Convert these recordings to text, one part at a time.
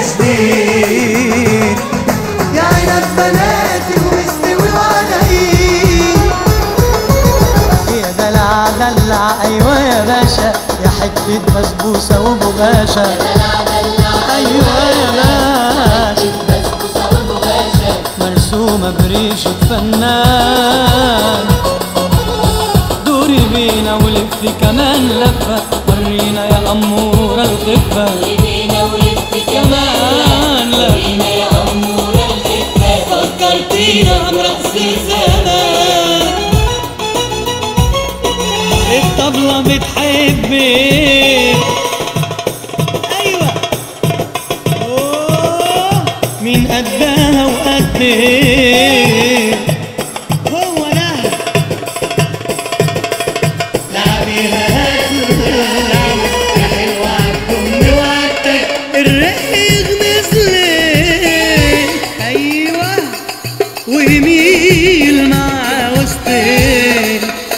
سنين يا عنب بناتي ومستوي وعنايين يا دلع دلع ايوه يا باشا يا حتة بسبوسة وبغاشة ايوه يا باشا مرسومة بريشة فنان دوري بينا ولفي كمان لفة ورينا يا أمورة الخفة كمان لفة فكرتينا برقص زمان الطبلة بتحبك أيوة أوه مين قدها وقدك هو ده الريق نزلت ايوه ويميل مع وسطك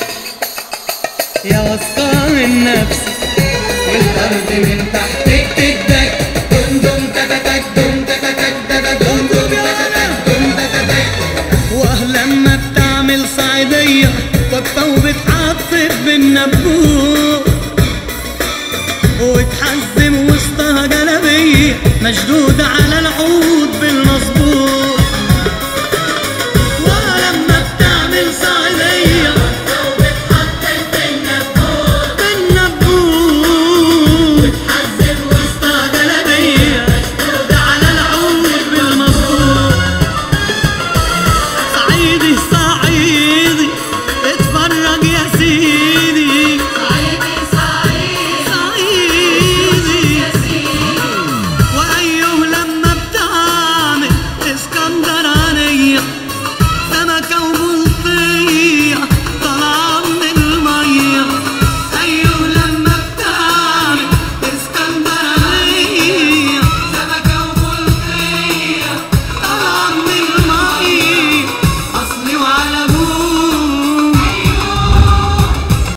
يا واثقة من نفسك والأرض من تحتك تدك دم دم تتتك دم تتتك دم دم تتتك دم تتتك واهلا بتعمل صعيدية واقفة وبتعطف بالنبوت وتحزم وسطها جلبية مشدودة على العود بالموت